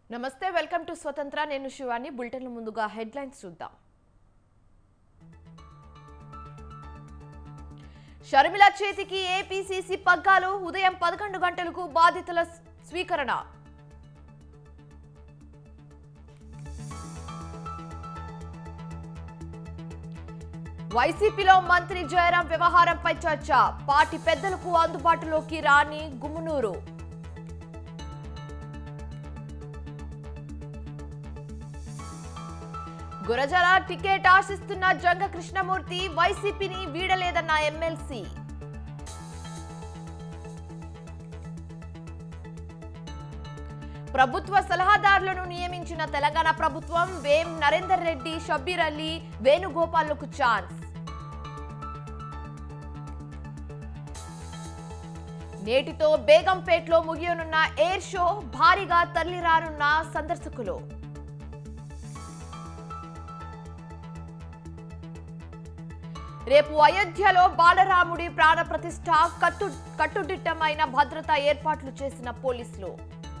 నమస్తే welcome to స్వతంత్ర నేను శివాని బులెటిన్ల ముందుగా హెడ్లైన్స్ చూద్దాం షర్మిల చేతికి ఏపీసీసీ పగ్గాలు ఉదయం పదకొండు గంటలకు బాధితుల స్వీకరణ వైసీపీలో మంత్రి జయరాం వ్యవహారంపై చర్చ పార్టీ పెద్దలకు అందుబాటులోకి రాని గుమ్మనూరు గురజాల టికెట్ ఆశిస్తున్న జంగ కృష్ణమూర్తి వైసీపీని వీడలేదన్న ఎమ్మెల్సీ ప్రభుత్వ సలహాదారులను నియమించిన తెలంగాణ ప్రభుత్వం వేం నరేందర్ రెడ్డి షబ్బీర్ అలీ వేణుగోపాల్లకు ఛాన్స్ నేటితో బేగంపేట్లో ముగియనున్న ఎయిర్ షో భారీగా తరలిరానున్న సందర్శకులు రేపు అయోధ్యలో బాలరాముడి ప్రాణ ప్రతిష్ఠ కట్టు కట్టుదిట్టమైన భద్రతా ఏర్పాట్లు చేసిన పోలీసులు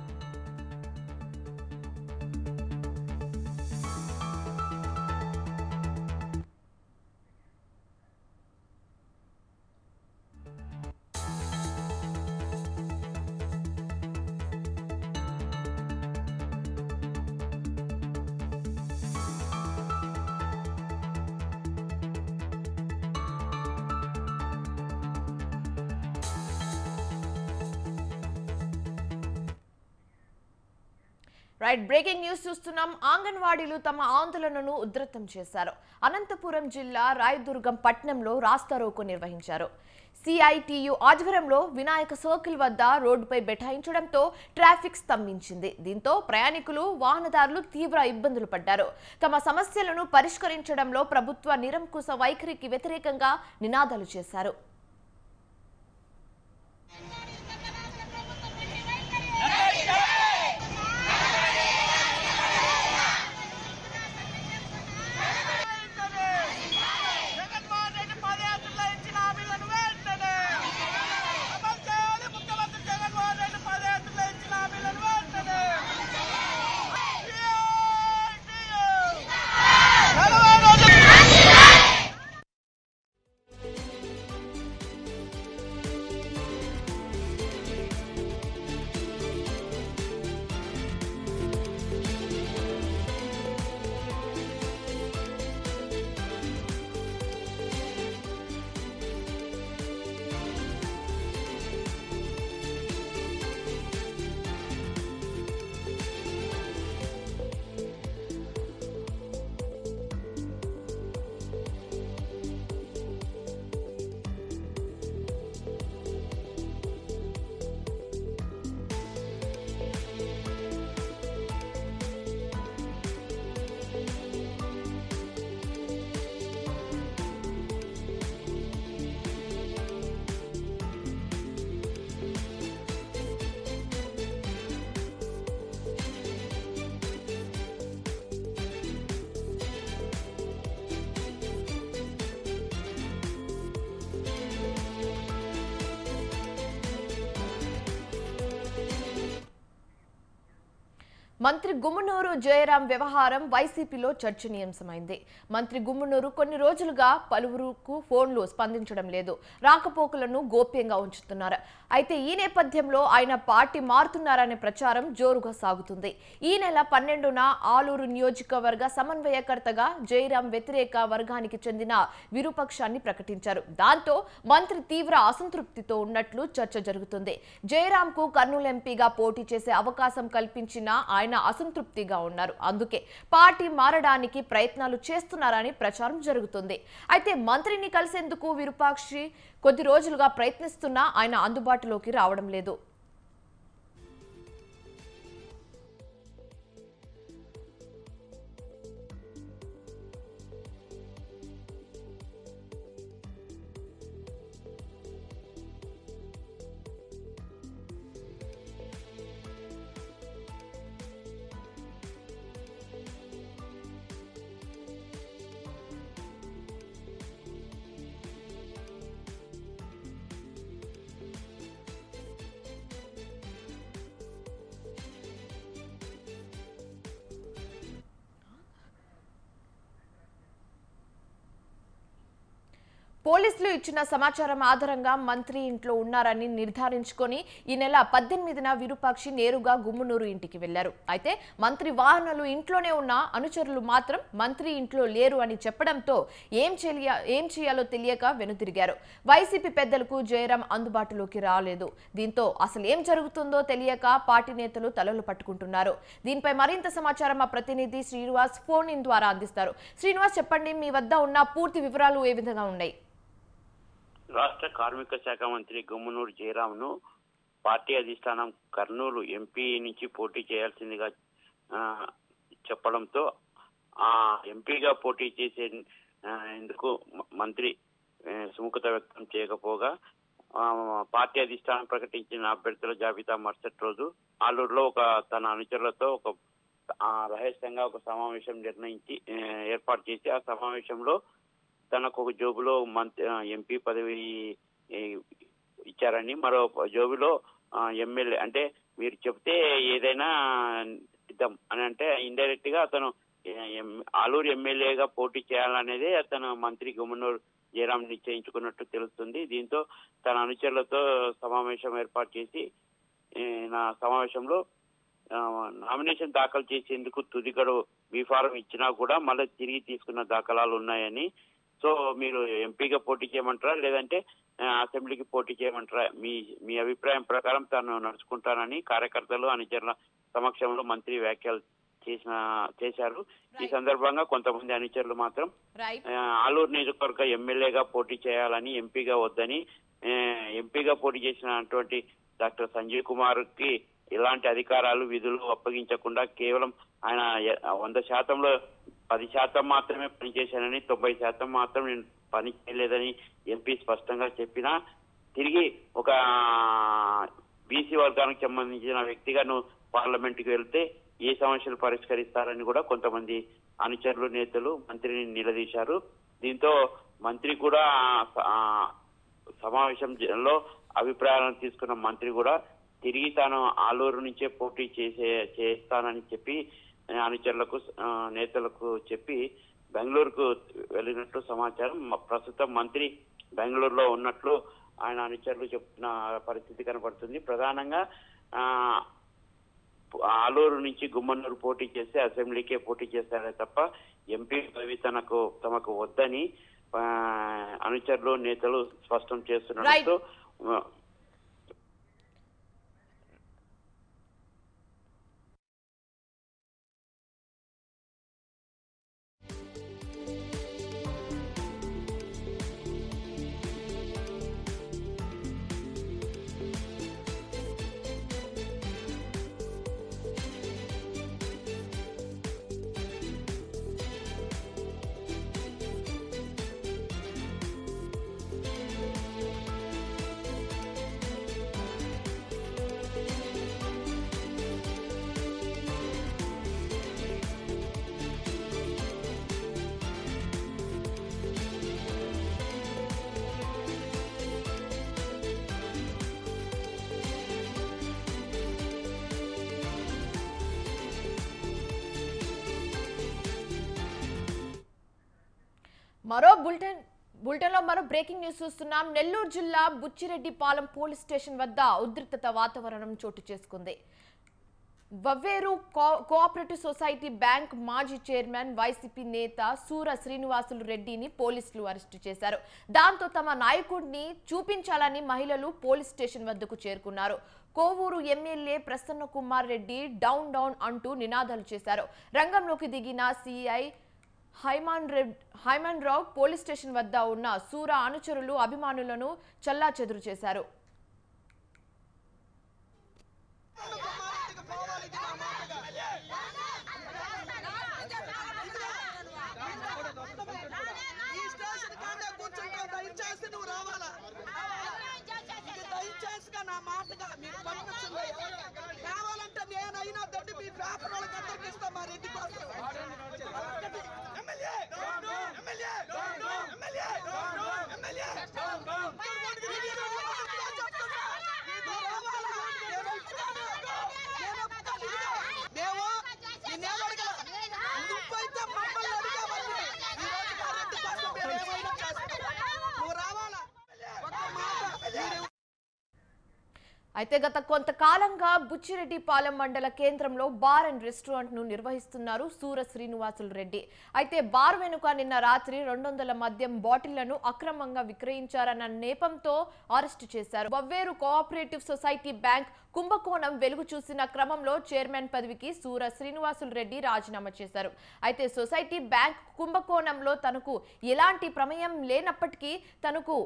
రైట్ బ్రేకింగ్ న్యూస్ చూస్తున్నాం అంగన్వాడీలు తమ ఆందోళనను ఉధృతం చేశారు అనంతపురం జిల్లా రాయదుర్గం పట్నంలో రాస్తారోకో నిర్వహించారు సిఐటియు ఆధ్వర్యంలో వినాయక సర్కిల్ వద్ద రోడ్డుపై బెఠాయించడంతో ట్రాఫిక్ స్తంభించింది దీంతో ప్రయాణికులు వాహనదారులు తీవ్ర ఇబ్బందులు పడ్డారు తమ సమస్యలను పరిష్కరించడంలో ప్రభుత్వ నిరంకుశ వైఖరికి వ్యతిరేకంగా నినాదాలు చేశారు జగన్మోహన్ రెడ్డి పాదయాత్రలో ఇచ్చిన హామీలను వెంటనే అమలు చేయాలి ముఖ్యమంత్రి జగన్మోహన్ రెడ్డి పాదయాత్రలో ఇచ్చిన హామీలను వెంటనే నలభై రోజులు మంత్రి గుమ్మనూరు జయరాం వ్యవహారం వైసీపీలో చర్చనీయాంశమైంది మంత్రి గుమ్మనూరు కొన్ని రోజులుగా పలువురుకు ఫోన్లు స్పందించడం లేదు రాకపోకలను గోప్యంగా ఉంచుతున్నారు అయితే ఈ నేపథ్యంలో ఆయన పార్టీ మారుతున్నారనే ప్రచారం జోరుగా సాగుతుంది ఈ నెల పన్నెండున ఆలూరు నియోజకవర్గ సమన్వయకర్తగా జయరాం వ్యతిరేక వర్గానికి చెందిన విరూపక్షాన్ని ప్రకటించారు దాంతో మంత్రి తీవ్ర అసంతృప్తితో ఉన్నట్లు చర్చ జరుగుతుంది జయరాంకు కర్నూలు ఎంపీగా పోటీ చేసే అవకాశం కల్పించిన ఆయన అసంతృప్తిగా ఉన్నారు అందుకే పార్టీ మారడానికి ప్రయత్నాలు చేస్తున్నారని ప్రచారం జరుగుతుంది అయితే మంత్రిని కలిసేందుకు విరూపాక్షి కొద్ది రోజులుగా ప్రయత్నిస్తున్నా ఆయన అందుబాటులోకి రావడం లేదు పోలీసులు ఇచ్చిన సమాచారం ఆధారంగా మంత్రి ఇంట్లో ఉన్నారని నిర్ధారించుకొని ఈ నెల పద్దెనిమిదిన విరూపాక్షి నేరుగా గుమ్మనూరు ఇంటికి వెళ్లారు అయితే మంత్రి వాహనాలు ఇంట్లోనే ఉన్న అనుచరులు మాత్రం మంత్రి ఇంట్లో లేరు అని చెప్పడంతో ఏం చేయ ఏం చేయాలో తెలియక వెనుతిరిగారు వైసీపీ పెద్దలకు జయరాం అందుబాటులోకి రాలేదు దీంతో అసలు ఏం జరుగుతుందో తెలియక పార్టీ నేతలు తలలు పట్టుకుంటున్నారు దీనిపై మరింత సమాచారం మా ప్రతినిధి శ్రీనివాస్ ఫోన్ ఇన్ ద్వారా అందిస్తారు శ్రీనివాస్ చెప్పండి మీ వద్ద ఉన్న పూర్తి వివరాలు ఏ విధంగా ఉన్నాయి రాష్ట్ర కార్మిక శాఖ మంత్రి గుమ్మనూరు జయరాంను పార్టీ అధిష్టానం కర్నూలు ఎంపీ నుంచి పోటీ చేయాల్సిందిగా ఆ, చెప్పడంతో ఆ ఎంపీగా పోటీ చేసే ఆ, ఎందుకు మ- మంత్రి ఆ, సుముఖత వ్యక్తం చేయకపోగా ఆ, పార్టీ అధిష్టానం ప్రకటించిన అభ్యర్థుల జాబితా మరుసటి రోజు ఆలూరులో ఒక తన అనుచరులతో ఒక ఆ, రహస్యంగా ఒక సమావేశం నిర్ణయించి ఆ, ఏర్పాటు చేసి ఆ సమావేశంలో తనకు ఒక జోబులో మంత్ ఎంపీ పదవి ఏ, ఇచ్చారని మరో జోబులో ఆ, ఎమ్మెల్యే అంటే మీరు చెప్తే ఏదైనా ఇద్దాం అని అంటే ఇండైరెక్ట్ గా అతను ఏ, ఎం- ఆలూరు ఎమ్మెల్యేగా పోటీ చేయాలనేదే అతను మంత్రి గుమ్మనూరు జయరాం నిశ్చయించుకున్నట్టు తెలుస్తుంది దీంతో తన అనుచరులతో సమావేశం ఏర్పాటు చేసి ఏ, నా సమావేశంలో ఆ, నామినేషన్ దాఖలు చేసేందుకు తుది గడువు బీ ఫారం ఇచ్చినా కూడా మళ్ళీ తిరిగి తీసుకున్న దాఖలాలు ఉన్నాయని సో మీరు ఎంపీగా పోటీ చేయమంటారా లేదంటే ఆ, అసెంబ్లీకి పోటీ చేయమంటారా మీ మీ అభిప్రాయం ప్రకారం తాను నడుచుకుంటానని కార్యకర్తలు అనుచరుల సమక్షంలో మంత్రి వ్యాఖ్యలు చేసిన చేశారు ఈ సందర్భంగా కొంతమంది అనుచరులు మాత్రం రైట్ ఆ, ఆలూరు నియోజకవర్గ ఎమ్మెల్యేగా పోటీ చేయాలని ఎంపీగా వద్దని ఆ, ఎంపీగా పోటీ చేసినటువంటి డాక్టర్ సంజయ్ కుమార్ కి ఎలాంటి అధికారాలు విధులు అప్పగించకుండా కేవలం ఆయన ఎ- వంద శాతంలో పది శాతం మాత్రమే పనిచేశానని తొంభై శాతం మాత్రం నేను పని చేయలేదని ఎంపీ స్పష్టంగా చెప్పినా తిరిగి ఒక బీసీ వర్గానికి సంబంధించిన వ్యక్తిగా నువ్వు పార్లమెంట్ కి వెళ్తే ఏ సమస్యలు పరిష్కరిస్తారని కూడా కొంతమంది అనుచరులు నేతలు మంత్రిని నిలదీశారు దీంతో మంత్రి కూడా ఆ, సమావేశంలో అభిప్రాయాలను తీసుకున్న మంత్రి కూడా తిరిగి తాను ఆలూరు నుంచే పోటీ చేసే చేస్తానని చెప్పి ఆ, అనుచరులకు ఆ, నేతలకు చెప్పి బెంగళూరుకు వెళ్ళినట్టు సమాచారం మ- ప్రస్తుతం మంత్రి బెంగళూరులో ఉన్నట్లు ఆయన అనుచరులు చెప్తున్న పరిస్థితి కనపడుతుంది ప్రధానంగా ఆ ఆలూరు నుంచి గుమ్మన్నూరు పోటీ చేస్తే అసెంబ్లీకే పోటీ చేస్తారే తప్ప ఎంపీ పదవి తనకు తమకు వద్దని ఆ, అనుచరులు నేతలు స్పష్టం చేస్తున్నట్టు ఆ, మరో బులెటిన్ బులెటిన్లో మరో బ్రేకింగ్ న్యూస్ చూస్తున్నాం నెల్లూరు జిల్లా బుచ్చిరెడ్డిపాలెం పోలీస్ స్టేషన్ వద్ద ఉద్రిక్తత వాతావరణం చోటు చేసుకుంది వవ్వేరు కో- కోఆపరేటివ్ సొసైటీ బ్యాంక్ మాజీ చైర్మన్ వైసీపీ నేత సూర శ్రీనివాసులు రెడ్డిని పోలీసులు అరెస్టు చేశారు దాంతో తమ నాయకుడిని చూపించాలని మహిళలు పోలీస్ స్టేషన్ వద్దకు చేరుకున్నారు Kovur MLA Prasanna Kumar Reddy down down అంటూ నినాదాలు చేశారు రంగంలోకి దిగిన సిఐ హైమాన్ రెడ్ హైమాన్ రావు పోలీస్ స్టేషన్ వద్ద ఉన్న సూర అనుచరులు అభిమానులను చల్లా చెదురు చేశారు ఈ స్టేషన్ కాడే కూర్చుంటావు దయచేసి నువ్వు రావాలా ఇది దయచేసిగా నా మాటగా మీరు పంపించండి కావాలంటే నేనైనా దొడ్డి మీ పేపర్ వాళ్ళకి అందరికి ఇస్తా మా రెడ్డి కోసం ఎమ్మెల్యే ఎమ్మెల్యే ఎమ్మెల్యే ఎమ్మెల్యే అయితే గత కొంతకాలంగా బుచ్చిరెడ్డిపాలెం మండల కేంద్రంలో బార్ అండ్ రెస్టారెంట్ ను నిర్వహిస్తున్నారు సూర శ్రీనివాసులు రెడ్డి అయితే బార్ వెనుక నిన్న రాత్రి రెండు వందల మద్యం బాటిళ్లను అక్రమంగా విక్రయించారన్న నేపంతో అరెస్టు చేశారు బవ్వేరు కోఆపరేటివ్ సొసైటీ బ్యాంక్ కుంభకోణం వెలుగు చూసిన క్రమంలో చైర్మన్ పదవికి సూర శ్రీనివాసులు రెడ్డి రాజీనామా చేశారు అయితే సొసైటీ బ్యాంక్ కుంభకోణంలో తనకు ఎలాంటి ప్రమేయం లేనప్పటికీ తనకు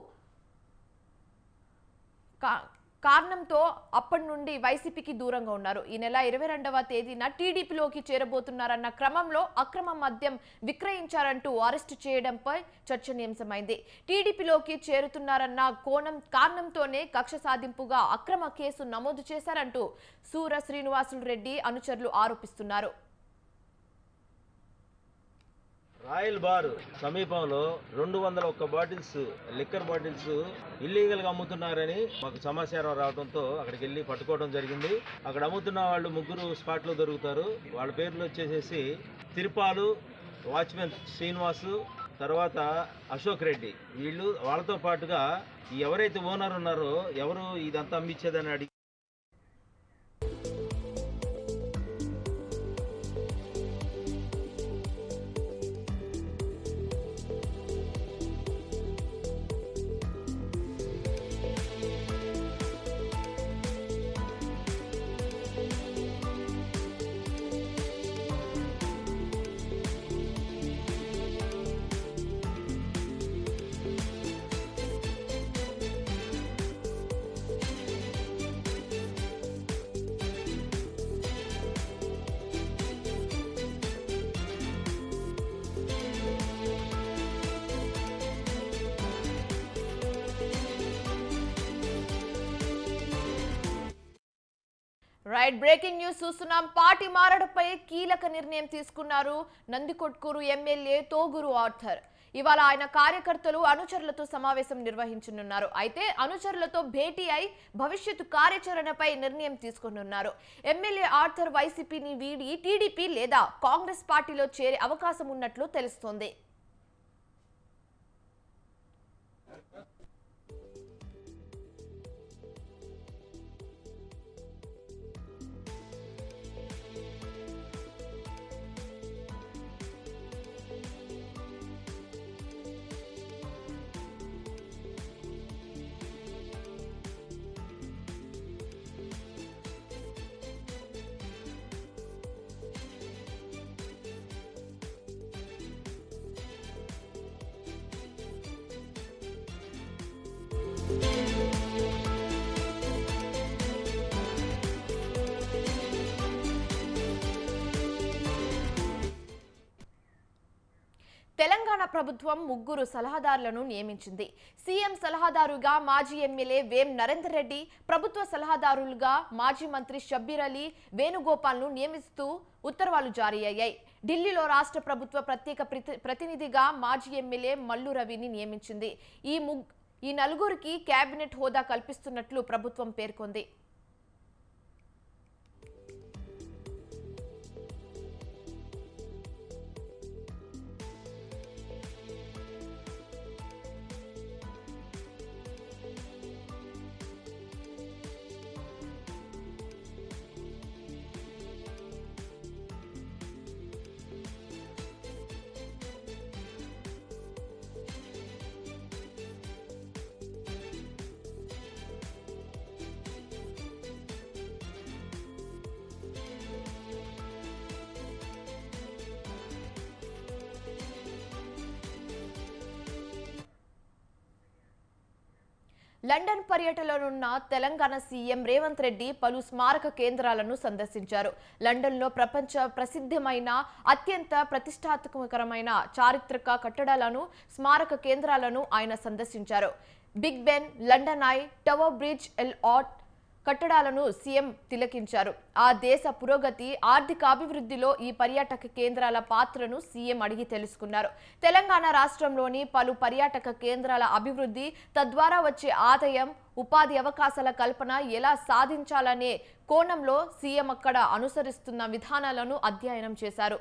కా- కారణంతో అప్పటి నుండి వైసీపీకి దూరంగా ఉన్నారు ఈ నెల ఇరవై రెండవ తేదీన టీడీపీలోకి చేరబోతున్నారన్న క్రమంలో అక్రమ మద్యం విక్రయించారంటూ అరెస్టు చేయడంపై చర్చనీయాంశమైంది టీడీపీలోకి చేరుతున్నారన్న కోణం కారణంతోనే కక్ష సాధింపుగా అక్రమ కేసు నమోదు చేశారంటూ సూర శ్రీనివాసులు రెడ్డి అనుచరులు ఆరోపిస్తున్నారు రాయల్ బార్ సమీపంలో రెండు వందల ఒక్క బాటిల్స్ లిక్కర్ బాటిల్స్ ఇల్లీగల్ గా అమ్ముతున్నారని మాకు సమాచారం రావడంతో అక్కడికి వెళ్ళి పట్టుకోవడం జరిగింది అక్కడ అమ్ముతున్న వాళ్ళు ముగ్గురు స్పాట్ లో దొరుకుతారు వాళ్ళ పేర్లు వచ్చేసేసి తిరుపాలు వాచ్మెన్ శ్రీనివాసు తర్వాత అశోక్ రెడ్డి వీళ్ళు వాళ్ళతో పాటుగా ఈ ఎవరైతే ఓనర్ ఉన్నారో ఎవరు ఇదంతా అమ్మించేదని అడిగి రైట్ బ్రేకింగ్ న్యూస్ చూస్తున్నాం పార్టీ మారడపై కీలక నిర్ణయం తీసుకున్నారు నందికొట్కూరు ఎమ్మెల్యే తోగురు ఆర్థర్ ఇవాళ ఆయన కార్యకర్తలు అనుచరులతో సమావేశం నిర్వహించనున్నారు అయితే అనుచరులతో భేటీ అయి భవిష్యత్తు కార్యాచరణపై నిర్ణయం తీసుకునున్నారు ఎమ్మెల్యే ఆర్థర్ వైసీపీని వీడి టీడీపీ లేదా కాంగ్రెస్ పార్టీలో చేరే అవకాశం ఉన్నట్లు తెలుస్తోంది తెలంగాణ ప్రభుత్వం ముగ్గురు సలహాదారులను నియమించింది సీఎం సలహాదారుగా మాజీ ఎమ్మెల్యే వేం నరేందర్ రెడ్డి ప్రభుత్వ సలహాదారులుగా మాజీ మంత్రి షబ్బీర్ అలీ వేణుగోపాల్ను నియమిస్తూ ఉత్తర్వులు జారీ అయ్యాయి ఢిల్లీలో రాష్ట్ర ప్రభుత్వ ప్రత్యేక ప్రతి- ప్రతినిధిగా మాజీ ఎమ్మెల్యే మల్లు రవిని నియమించింది ఈ ముగ్ ఈ నలుగురికి కేబినెట్ హోదా కల్పిస్తున్నట్లు ప్రభుత్వం పేర్కొంది లండన్ పర్యటనలోనున్న తెలంగాణ సీఎం రేవంత్ రెడ్డి పలు స్మారక కేంద్రాలను సందర్శించారు లండన్లో ప్రపంచ ప్రసిద్ధమైన అత్యంత ప్రతిష్టాత్మకరమైన చారిత్రక కట్టడాలను స్మారక కేంద్రాలను ఆయన సందర్శించారు Big Ben London Eye Tower Bridge ఎల్ ఆట్ కట్టడాలను సీఎం తిలకించారు ఆ దేశ పురోగతి ఆర్థిక అభివృద్ధిలో ఈ పర్యాటక కేంద్రాల పాత్రను సీఎం అడిగి తెలుసుకున్నారు తెలంగాణ రాష్ట్రంలోని పలు పర్యాటక కేంద్రాల అభివృద్ధి తద్వారా వచ్చే ఆదాయం ఉపాధి అవకాశాల కల్పన ఎలా సాధించాలనే కోణంలో సీఎం అక్కడ అనుసరిస్తున్న విధానాలను అధ్యయనం చేశారు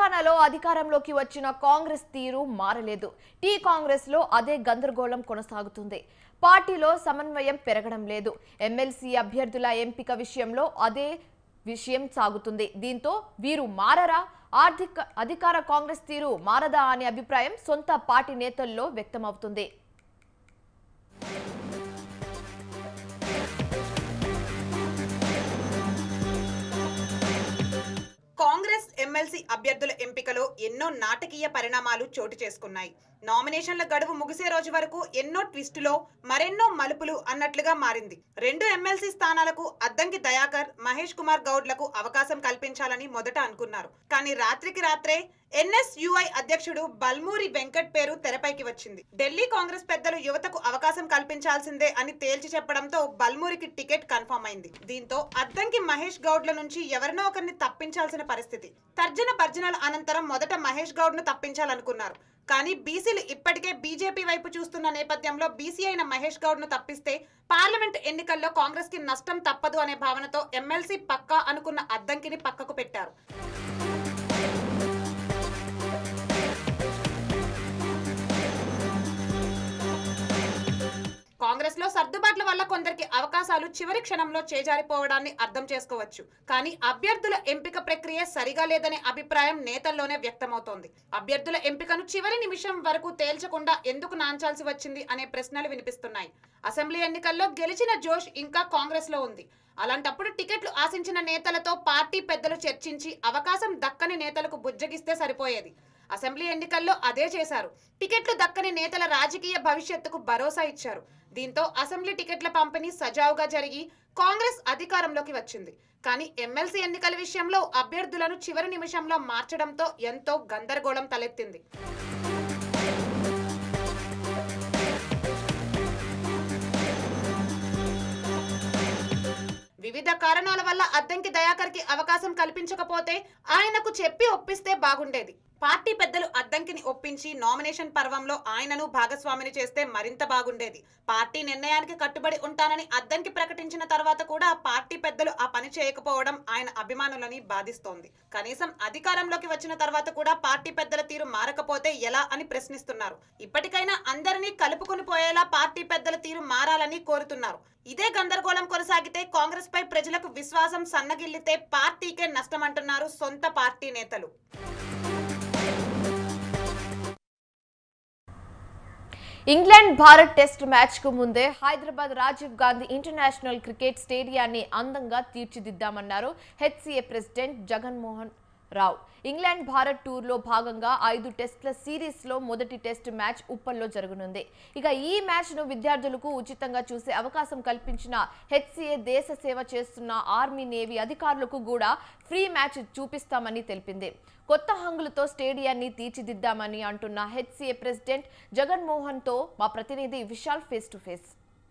తెలంగాణలో అధికారంలోకి వచ్చిన కాంగ్రెస్ తీరు మారలేదు టీ కాంగ్రెస్ లో అదే గందరగోళం కొనసాగుతుంది పార్టీలో సమన్వయం పెరగడం లేదు ఎమ్మెల్సీ అభ్యర్థుల ఎంపిక విషయంలో అదే విషయం సాగుతుంది దీంతో వీరు మారరా ఆర్థిక అధికార కాంగ్రెస్ తీరు మారదా అనే అభిప్రాయం సొంత పార్టీ నేతల్లో వ్యక్తమవుతుంది కాంగ్రెస్ ఎమ్మెల్సీ అభ్యర్థుల ఎంపికలో ఎన్నో నాటకీయ పరిణామాలు చోటు చేసుకున్నాయి నామినేషన్ల గడువు ముగిసే రోజు వరకు ఎన్నో ట్విస్టులో మరెన్నో మలుపులు అన్నట్లుగా మారింది రెండు ఎమ్మెల్సీ స్థానాలకు అద్దంకి దయాకర్ మహేష్ కుమార్ గౌడ్లకు అవకాశం కల్పించాలని మొదట అనుకున్నారు కానీ రాత్రికి రాత్రే ఎన్ఎస్యుఐ అధ్యక్షుడు బల్మూరి వెంకట్ పేరు తెరపైకి వచ్చింది ఢిల్లీ కాంగ్రెస్ పెద్దలు యువతకు అవకాశం కల్పించాల్సిందే అని తేల్చి చెప్పడంతో బల్మూరికి టికెట్ కన్ఫర్మ్ అయింది దీంతో అద్దంకి మహేష్ గౌడ్ల నుంచి ఎవరినో ఒకరిని తప్పించాల్సిన పరిస్థితి తర్జన భర్జనల అనంతరం మొదట మహేష్ గౌడ్ ను తప్పించాలనుకున్నారు కానీ బీసీలు ఇప్పటికే బీజేపీ వైపు చూస్తున్న నేపథ్యంలో బీసీ అయిన మహేష్ గౌడ్ ను తప్పిస్తే పార్లమెంట్ ఎన్నికల్లో కాంగ్రెస్ కి నష్టం తప్పదు అనే భావనతో ఎమ్మెల్సీ పక్కా అనుకున్న అద్దంకిని పక్కకు పెట్టారు కాంగ్రెస్ లో సర్దుబాట్ల వల్ల కొందరికి అవకాశాలు చివరి క్షణంలో చేజారిపోవడాన్ని అర్థం చేసుకోవచ్చు కానీ అభ్యర్థుల ఎంపిక ప్రక్రియ సరిగా లేదనే అభిప్రాయం నేతల్లోనే వ్యక్తమవుతోంది అభ్యర్థుల ఎంపికను చివరి నిమిషం వరకు తేల్చకుండా ఎందుకు నాంచాల్సి వచ్చింది అనే ప్రశ్నలు వినిపిస్తున్నాయి అసెంబ్లీ ఎన్నికల్లో గెలిచిన జోష్ ఇంకా కాంగ్రెస్ లో ఉంది అలాంటప్పుడు టికెట్లు ఆశించిన నేతలతో పార్టీ పెద్దలు చర్చించి అవకాశం దక్కని నేతలకు బుజ్జగిస్తే సరిపోయేది అసెంబ్లీ ఎన్నికల్లో అదే చేశారు టికెట్లు దక్కని నేతల రాజకీయ భవిష్యత్తుకు భరోసా ఇచ్చారు దీంతో అసెంబ్లీ టికెట్ల పంపిణీ సజావుగా జరిగి కాంగ్రెస్ అధికారంలోకి వచ్చింది కానీ ఎమ్మెల్సీ ఎన్నికల విషయంలో అభ్యర్థులను చివరి నిమిషంలో మార్చడంతో ఎంతో గందరగోళం తలెత్తింది వివిధ కారణాల వల్ల అద్దంకి దయాకర్ కి అవకాశం కల్పించకపోతే ఆయనకు చెప్పి ఒప్పిస్తే బాగుండేది పార్టీ పెద్దలు అద్దంకిని ఒప్పించి నామినేషన్ పర్వంలో ఆయనను భాగస్వామిని చేస్తే మరింత బాగుండేది పార్టీ నిర్ణయానికి కట్టుబడి ఉంటానని అద్దంకి ప్రకటించిన తర్వాత కూడా పార్టీ పెద్దలు ఆ పని చేయకపోవడం ఆయన అభిమానులని బాధిస్తోంది కనీసం అధికారంలోకి వచ్చిన తర్వాత కూడా పార్టీ పెద్దల తీరు మారకపోతే ఎలా అని ప్రశ్నిస్తున్నారు ఇప్పటికైనా అందరినీ కలుపుకొని పోయేలా పార్టీ పెద్దల తీరు మారాలని కోరుతున్నారు ఇదే గందరగోళం కొనసాగితే కాంగ్రెస్ పై ప్రజలకు విశ్వాసం సన్నగిల్లితే పార్టీకే నష్టమంటున్నారు సొంత పార్టీ నేతలు ఇంగ్లాండ్ భారత్ టెస్ట్ మ్యాచ్ కు ముందే హైదరాబాద్ రాజీవ్ గాంధీ ఇంటర్నేషనల్ క్రికెట్ స్టేడియాన్ని అందంగా తీర్చిదిద్దామన్నారు HCA president Jaganmohan Rao England Bharat టూర్లో భాగంగా ఐదు టెస్ట్ల సిరీస్లో మొదటి టెస్ట్ మ్యాచ్ ఉప్పల్లో జరగనుంది ఇక ఈ మ్యాచ్ను విద్యార్థులకు ఉచితంగా చూసే అవకాశం కల్పించిన హెచ్సిఏ దేశ సేవ చేస్తున్న ఆర్మీ నేవీ అధికారులకు కూడా ఫ్రీ మ్యాచ్ చూపిస్తామని తెలిపింది కొత్త హంగులతో స్టేడియాన్ని తీర్చిదిద్దామని అంటున్న హెచ్సిఏ ప్రెసిడెంట్ జగన్మోహన్తో మా ప్రతినిధి విశాల్ ఫేస్ టు ఫేస్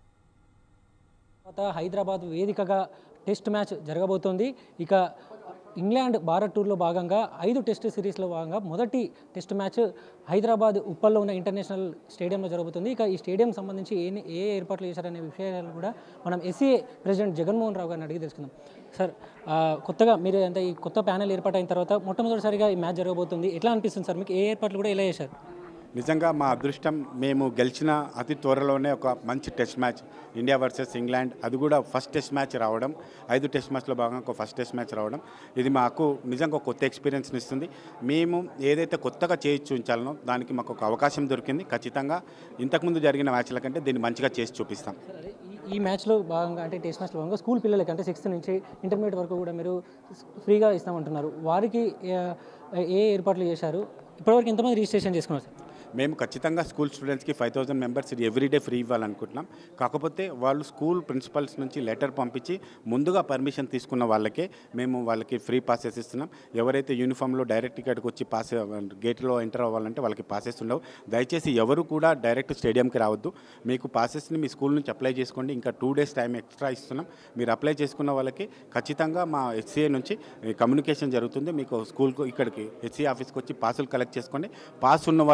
తర్వాత హైదరాబాద్ వేదికగా టెస్ట్ మ్యాచ్ జరగబోతోంది ఇక ఇంగ్లాండ్ భారత్ టూర్లో భాగంగా ఐదు టెస్ట్ సిరీస్లో భాగంగా మొదటి టెస్ట్ మ్యాచ్ హైదరాబాద్ ఉప్పల్లో ఉన్న ఇంటర్నేషనల్ స్టేడియంలో జరగబోతుంది ఇక ఈ స్టేడియం సంబంధించి ఏ ఏ ఏర్పాట్లు చేశారనే విషయాలు కూడా మనం ఎస్సీఏ ప్రెసిడెంట్ జగన్మోహన్ రావు గారిని అడిగి తెలుసుకుందాం సార్ ఆ, కొత్తగా మీరు అంటే ఈ కొత్త ప్యానెల్ ఏర్పాటైన తర్వాత మొట్టమొదటిసారిగా ఈ మ్యాచ్ జరగబోతుంది ఎట్లా అనిపిస్తుంది సార్ మీకు ఏ ఏర్పాట్లు కూడా ఎలా చేశారు నిజంగా మా అదృష్టం మేము గెలిచిన అతి త్వరలోనే ఒక మంచి test match India versus England అది కూడా ఫస్ట్ టెస్ట్ మ్యాచ్ రావడం ఐదు టెస్ట్ మ్యాచ్లో భాగంగా ఒక ఫస్ట్ టెస్ట్ మ్యాచ్ రావడం ఇది మాకు నిజంగా ఒక కొత్త ఎక్స్పీరియన్స్ని ఇస్తుంది మేము ఏదైతే కొత్తగా చేసి చూపించాలనో దానికి మాకు ఒక అవకాశం దొరికింది ఖచ్చితంగా ఇంతకుముందు జరిగిన మ్యాచ్ల కంటే దీన్ని మంచిగా చేసి చూపిస్తాం సరే, ఈ- ఈ మ్యాచ్లో భాగంగా అంటే టెస్ట్ మ్యాచ్లో భాగంగా స్కూల్ పిల్లలకి అంటే సిక్స్త్ నుంచి ఇంటర్మీడియట్ వరకు కూడా మీరు ఫ్రీగా ఇస్తామంటున్నారు వారికి ఏ ఏ ఏర్పాట్లు చేశారు ఇప్పటివరకు ఎంతమంది రిజిస్ట్రేషన్ చేసుకున్నారు సార్ మేము ఖచ్చితంగా స్కూల్ స్టూడెంట్స్కి five thousand members everyday free ఇవ్వాలనుకుంటున్నాం కాకపోతే వాళ్ళు స్కూల్ ప్రిన్సిపల్స్ నుంచి లెటర్ పంపించి ముందుగా పర్మిషన్ తీసుకున్న వాళ్ళకే మేము వాళ్ళకి ఫ్రీ పాసెస్ ఇస్తున్నాం ఎవరైతే యూనిఫామ్లో డైరెక్ట్ ఇక్కడికి వచ్చి పాస్ గేట్లో ఎంటర్ అవ్వాలంటే వాళ్ళకి పాసెస్ ఉండవు దయచేసి ఎవరు కూడా డైరెక్ట్ స్టేడియంకి రావద్దు మీకు పాసెస్ని మీ స్కూల్ నుంచి అప్లై చేసుకోండి ఇంకా టూ డేస్ టైం ఎక్స్ట్రా ఇస్తున్నాం మీరు అప్లై చేసుకున్న వాళ్ళకి ఖచ్చితంగా మా హెచ్సిఏ నుంచి కమ్యూనికేషన్ జరుగుతుంది మీకు స్కూల్కు ఇక్కడికి హెచ్సిఏ ఆఫీస్కి వచ్చి పాసులు కలెక్ట్ చేసుకోండి పాస్ ఉన్న వాళ్ళు మాత్రం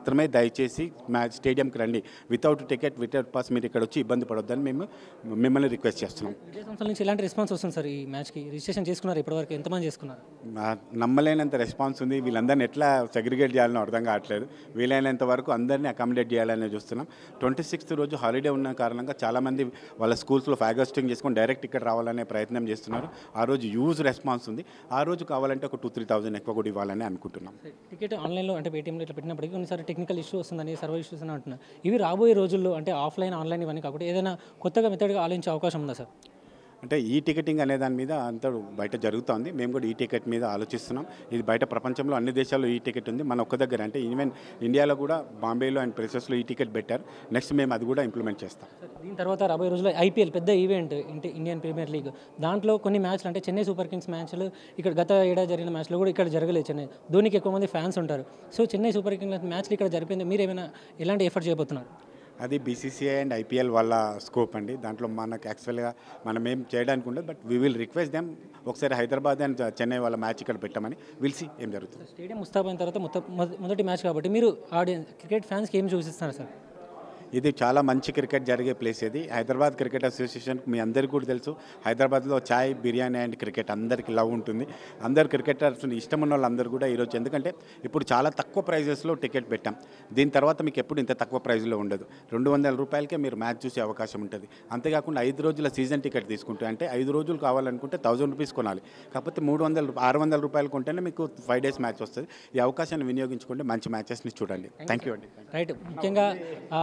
మాత్రమే దయచేసి మ్యాచ్ స్టేడియంకి రండి వితౌట్ టికెట్ వితౌట్ పాస్ మీరు ఇక్కడ వచ్చి ఇబ్బంది పడొద్దని మేము మిమ్మల్ని రిక్వెస్ట్ చేస్తున్నాం విజయ సంస్థల నుంచి ఎలాంటి రెస్పాన్స్ వస్తుంది సార్ ఈ మ్యాచ్కి రిజిస్ట్రేషన్ చేసుకున్నారు ఇప్పటివరకు ఎంతమంది చేసుకున్నారు నా- నమ్మలేనంత రెస్పాన్స్ ఉంది వీళ్ళందరినీ ఎట్లా సెగ్రిగేట్ చేయాలని అర్థం కావట్లేదు వీలైనంత వరకు అందరినీ అకామిడేట్ చేయాలని చూస్తున్నాం ట్వంటీ సిక్స్త్ రోజు హాలిడే ఉన్న కారణంగా చాలామంది వాళ్ళ స్కూల్స్లో ఫ్యాగస్టింగ్ చేసుకొని డైరెక్ట్ ఇక్కడ రావాలనే ప్రయత్నం చేస్తున్నారు ఆ రోజు యూజ్ రెస్పాన్స్ ఉంది ఆ రోజు కావాలంటే ఒక టూ త్రీ థౌజండ్ ఎక్కువ కూడా ఇవ్వాలని అనుకుంటున్నాం టికెట్ ఆన్లైన్లో అంటే పేటీఎంలో ఇట్లా పెట్టినప్పటికీ కొన్నిసార్లు టెక్నికల్ ఇష్యూ వస్తుందని సర్వర్ ఇష్యూస్ అని అంటున్నారు ఇవి రాబోయే రోజుల్లో అంటే ఆఫ్లైన్ ఆన్లైన్ ఇవన్నీ కాకుండా ఏదైనా కొత్తగా మెథడ్గా ఆలోచించే అవకాశం ఉందా సార్ అంటే ఈ టికెటింగ్ అనే దాని మీద అంతా బయట జరుగుతోంది మేము కూడా ఈ టికెట్ మీద ఆలోచిస్తున్నాం ఇది బయట ప్రపంచంలో అన్ని దేశాల్లో ఈ టికెట్ ఉంది మన ఒక్క దగ్గర అంటే ఈవెన్ ఇండియాలో కూడా బాంబేలో అండ్ ప్రెసెస్లో ఈ టికెట్ పెట్టారు నెక్స్ట్ మేము అది కూడా ఇంప్లిమెంట్ చేస్తాం సార్, దీని తర్వాత రాబోయే రోజుల్లో ఐపీఎల్ పెద్ద ఈవెంట్ ఇంటి ఇండియన్ ప్రీమియర్ లీగ్ దాంట్లో కొన్ని మ్యాచ్లు అంటే చెన్నై సూపర్ కింగ్స్ మ్యాచ్లు ఇక్కడ గత ఏడాది జరిగిన మ్యాచ్లో కూడా ఇక్కడ జరగలేదు చెన్నై ధోనికి ఎక్కువ మంది ఫ్యాన్స్ ఉంటారు సో చెన్నై సూపర్ కింగ్స్ మ్యాచ్లు ఇక్కడ జరిపింది మీరు ఏమైనా ఎలాంటి ఎఫర్ట్ చేయబోతున్నారు అది బీసీసీఐ అండ్ ఐపీఎల్ వాళ్ళ స్కోప్ అండి దాంట్లో మనకు యాక్చువల్గా మనం ఏం చేయడానికి ఉండదు but we will request them ఒకసారి హైదరాబాద్ అండ్ చెన్నై వాళ్ళ మ్యాచ్ ఇక్కడ పెట్టమని విల్సి ఏం జరుగుతుంది స్టేడియం ముస్తాబైన తర్వాత మొత్తం మొద- మొదటి మ్యాచ్ కాబట్టి మీరు ఆడియన్స్ క్రికెట్ ఫ్యాన్స్కి ఏం చూసిస్తున్నారు సార్ ఇది చాలా మంచి క్రికెట్ జరిగే ప్లేస్ ఇది హైదరాబాద్ క్రికెట్ అసోసియేషన్ మీ అందరికీ కూడా తెలుసు హైదరాబాద్లో చాయ్ బిర్యానీ అండ్ క్రికెట్ అందరికీ లవ్ ఉంటుంది అందరు క్రికెటర్స్ ఇష్టం ఉన్న వాళ్ళందరూ కూడా ఈరోజు ఎందుకంటే ఇప్పుడు చాలా తక్కువ ప్రైజెస్లో టికెట్ పెట్టాం దీని తర్వాత మీకు ఎప్పుడు ఇంత తక్కువ ప్రైజ్లో ఉండదు రెండు వందల రూపాయలకే మీరు మ్యాచ్ చూసే అవకాశం ఉంటుంది అంతేకాకుండా ఐదు రోజుల సీజన్ టికెట్ తీసుకుంటే అంటే ఐదు రోజులు కావాలనుకుంటే థౌజండ్ రూపీస్ కొనాలి కాకపోతే మూడు వందల రూ- ఆరు వందల రూపాయలు కొంటేనే మీకు ఫైవ్ డేస్ మ్యాచ్ వస్తుంది ఈ అవకాశాన్ని వినియోగించుకుంటే మంచి మ్యాచెస్ని చూడండి థ్యాంక్ యూ అండి రైట్ ముఖ్యంగా ఆ,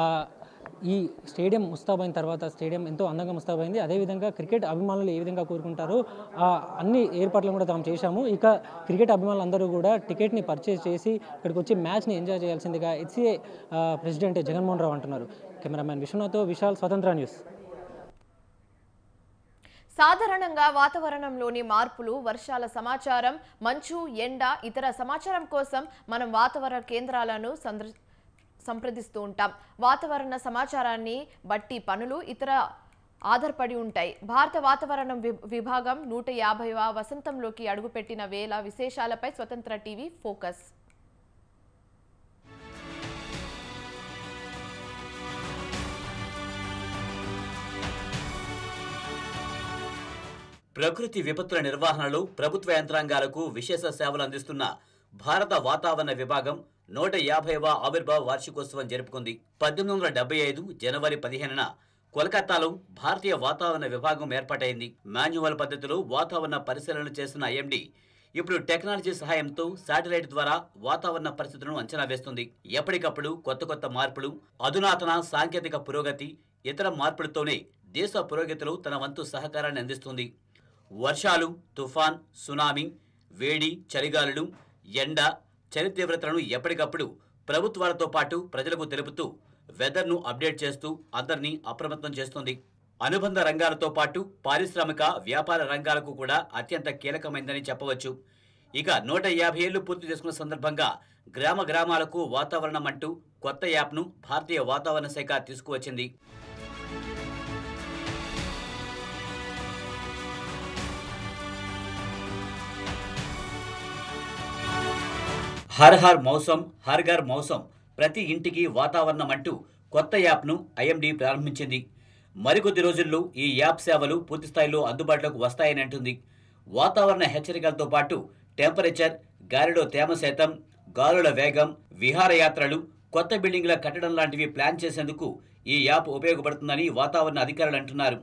ఈ స్టేడియం ముస్తాబైన తర్వాత స్టేడియం ఎంతో అందంగా ముస్తాబైంది అదేవిధంగా క్రికెట్ అభిమానులు ఏ విధంగా కోరుకుంటారో ఆ అన్ని ఏర్పాట్లను కూడా తాము చేశాము ఇక క్రికెట్ అభిమానులు అందరూ కూడా టికెట్ని పర్చేస్ చేసి ఇక్కడికి వచ్చి మ్యాచ్ని ఎంజాయ్ చేయాల్సిందిగా హెచ్సిఏ ప్రెసిడెంట్ జగన్మోహన్ రావు అంటున్నారు కెమెరామ్యాన్ విశ్వనాథ్ విశాల్ స్వతంత్ర న్యూస్ సాధారణంగా వాతావరణంలోని మార్పులు వర్షాల సమాచారం మంచు ఎండ ఇతర సమాచారం కోసం మనం వాతావరణ కేంద్రాలను సందర్ సంప్రదిస్తూ ఉంటాం వాతావరణ సమాచారాన్ని బట్టి పనులు ఇతర ఆధారపడి ఉంటాయి భారత వాతావరణం వి- విభాగం నూట యాభైవ వసంతంలోకి అడుగుపెట్టిన వేల విశేషాలపై స్వతంత్ర టీవీ ఫోకస్ ప్రకృతి విపత్తుల నిర్వహణలో ప్రభుత్వ యంత్రాంగాలకు విశేష సేవలు అందిస్తున్న భారత వాతావరణ విభాగం నూట యాభైవ ఆవిర్భావ వార్షికోత్సవం జరుపుకుంది పద్దెనిమిది వందల డెబ్బై ఐదు జనవరి పదిహేనున కోల్కతాలో భారతీయ వాతావరణ విభాగం ఏర్పాటైంది మాన్యువల్ పద్ధతిలో వాతావరణ పరిశీలన చేసిన ఐఎండీ ఇప్పుడు టెక్నాలజీ సహాయంతో శాటిలైట్ ద్వారా వాతావరణ పరిస్థితులను అంచనా వేస్తుంది ఎప్పటికప్పుడు కొత్త కొత్త మార్పులు అధునాతన సాంకేతిక పురోగతి ఇతర మార్పులతోనే దేశ పురోగతిలో తన వంతు సహకారాన్ని అందిస్తుంది వర్షాలు తుఫాన్ సునామీ వేడి చలిగాలులు ఎండ చలి తీవ్రతలను ఎప్పటికప్పుడు ప్రభుత్వాలతో పాటు ప్రజలకు తెలుపుతూ వెదర్ను అప్డేట్ చేస్తూ అందరినీ అప్రమత్తం చేస్తుంది అనుబంధ రంగాలతో పాటు పారిశ్రామిక వ్యాపార రంగాలకు కూడా అత్యంత కీలకమైందని చెప్పవచ్చు ఇక నూట యాభై ఏళ్లు పూర్తి చేసుకున్న సందర్భంగా గ్రామ గ్రామాలకు వాతావరణం అంటూ కొత్త యాప్ను భారతీయ వాతావరణ శాఖ తీసుకువచ్చింది హర్ హర్ మౌసం హర్ ఘర్ మౌసం ప్రతి ఇంటికి వాతావరణం అంటూ కొత్త యాప్ను ఐఎండీ ప్రారంభించింది మరికొద్ది రోజుల్లో ఈ యాప్ సేవలు పూర్తి స్థాయిలో అందుబాటులోకి వస్తాయని అంటుంది వాతావరణ హెచ్చరికలతో పాటు టెంపరేచర్ గాలిలో తేమ శాతం గాలుల వేగం విహారయాత్రలు కొత్త బిల్డింగ్ల కట్టడం లాంటివి ప్లాన్ చేసేందుకు ఈ యాప్ ఉపయోగపడుతుందని వాతావరణ అధికారులు అంటున్నారు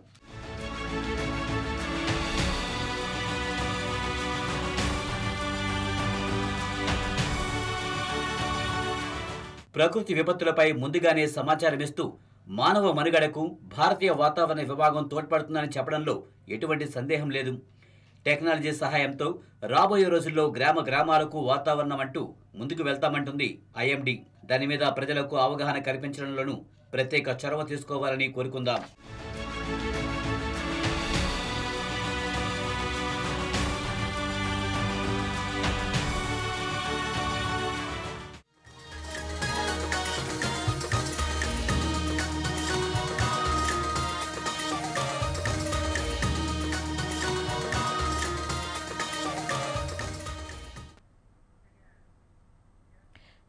ప్రకృతి విపత్తులపై ముందుగానే సమాచారం ఇస్తూ మానవ మనుగడకు భారతీయ వాతావరణ విభాగం తోడ్పడుతుందని చెప్పడంలో ఎటువంటి సందేహం లేదు టెక్నాలజీ సహాయంతో రాబోయే రోజుల్లో గ్రామ గ్రామాలకు వాతావరణం అంటూ ముందుకు వెళ్తామంటుంది ఐఎండీ దాని మీద ప్రజలకు అవగాహన కల్పించడంలోనూ ప్రత్యేక చొరవ తీసుకోవాలని కోరుకుందాం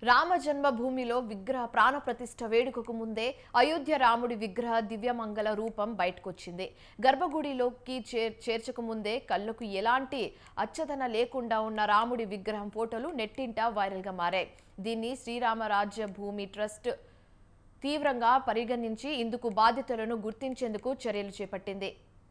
రామ జన్మభూమిలో విగ్రహ ప్రాణ ప్రతిష్ఠ వేడుకకు ముందే అయోధ్య రాముడి విగ్రహ దివ్యమంగళ రూపం బయటకొచ్చింది గర్భగుడిలోకి చేర్ చేర్చక ముందే కళ్ళకు ఎలాంటి అచ్చదన లేకుండా ఉన్న రాముడి విగ్రహం ఫోటోలు నెట్టింట వైరల్గా మారాయి దీన్ని శ్రీరామరాజ్య భూమి ట్రస్ట్ తీవ్రంగా పరిగణించి ఇందుకు బాధితులను గుర్తించేందుకు చర్యలు చేపట్టింది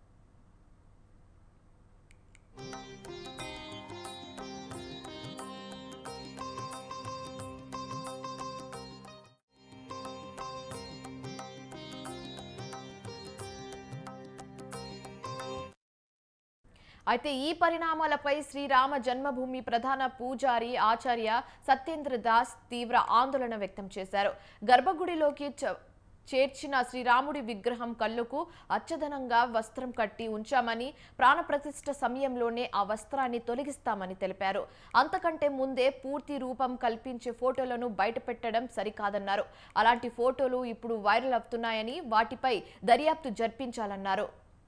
అయితే ఈ పరిణామాలపై శ్రీరామ జన్మభూమి ప్రధాన పూజారి ఆచార్య సత్యేంద్ర దాస్ తీవ్ర ఆందోళన వ్యక్తం చేశారు గర్భగుడిలోకి చ- చేర్చిన శ్రీరాముడి విగ్రహం కళ్ళకు అచ్చదనంగా వస్త్రం కట్టి ఉంచామని ప్రాణప్రతిష్ఠ సమయంలోనే ఆ వస్త్రాన్ని తొలగిస్తామని తెలిపారు అంతకంటే ముందే పూర్తి రూపం కల్పించే ఫోటోలను బయటపెట్టడం సరికాదన్నారు అలాంటి ఫోటోలు ఇప్పుడు వైరల్ అవుతున్నాయని వాటిపై దర్యాప్తు జరిపించాలన్నారు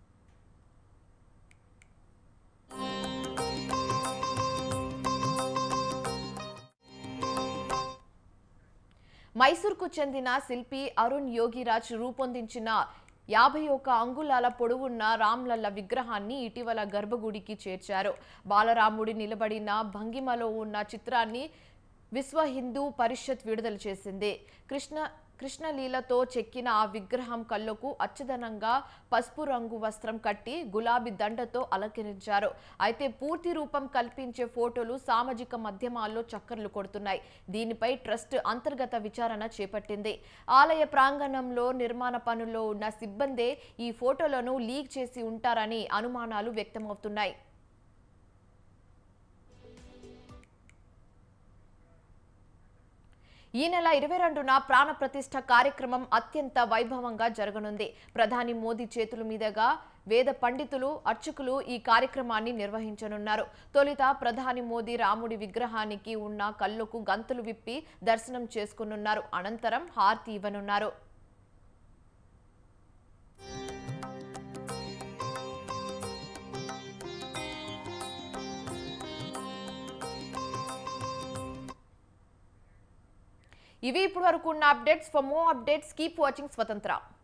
మైసూర్కు చెందిన శిల్పి అరుణ్ యోగిరాజ్ రూపొందించిన యాభై ఒక్క అంగుళాల పొడవున్న రామ్లల్ల విగ్రహాన్ని ఇటీవల గర్భగుడికి చేర్చారు బాలరాముడి నిలబడిన భంగిమలో ఉన్న చిత్రాన్ని విశ్వ హిందూ పరిషత్ విడుదల చేసింది కృష్ణ కృష్ణలీలతో చెక్కిన ఆ విగ్రహం కళ్ళకు అచ్చదనంగా పసుపు రంగు వస్త్రం కట్టి గులాబీ దండతో అలంకరించారు అయితే పూర్తి రూపం కల్పించే ఫోటోలు సామాజిక మాధ్యమాల్లో చక్కర్లు కొడుతున్నాయి దీనిపై ట్రస్ట్ అంతర్గత విచారణ చేపట్టింది ఆలయ ప్రాంగణంలో నిర్మాణ పనుల్లో ఉన్న సిబ్బందే ఈ ఫోటోలను లీక్ చేసి ఉంటారని అనుమానాలు వ్యక్తమవుతున్నాయి ఈ నెల ఇరవై రెండున ప్రాణ ప్రతిష్ఠ కార్యక్రమం అత్యంత వైభవంగా జరగనుంది ప్రధాని మోదీ చేతుల మీదుగా వేద పండితులు అర్చకులు ఈ కార్యక్రమాన్ని నిర్వహించనున్నారు తొలుత ప్రధాని మోదీ రాముడి విగ్రహానికి ఉన్న కళ్ళకు గంతులు విప్పి దర్శనం చేసుకునున్నారు అనంతరం హారతి ఇవ్వనున్నారు ఇవి ఇప్పటి వరకు ఉన్న updates for more updates keep watching స్వతంత్ర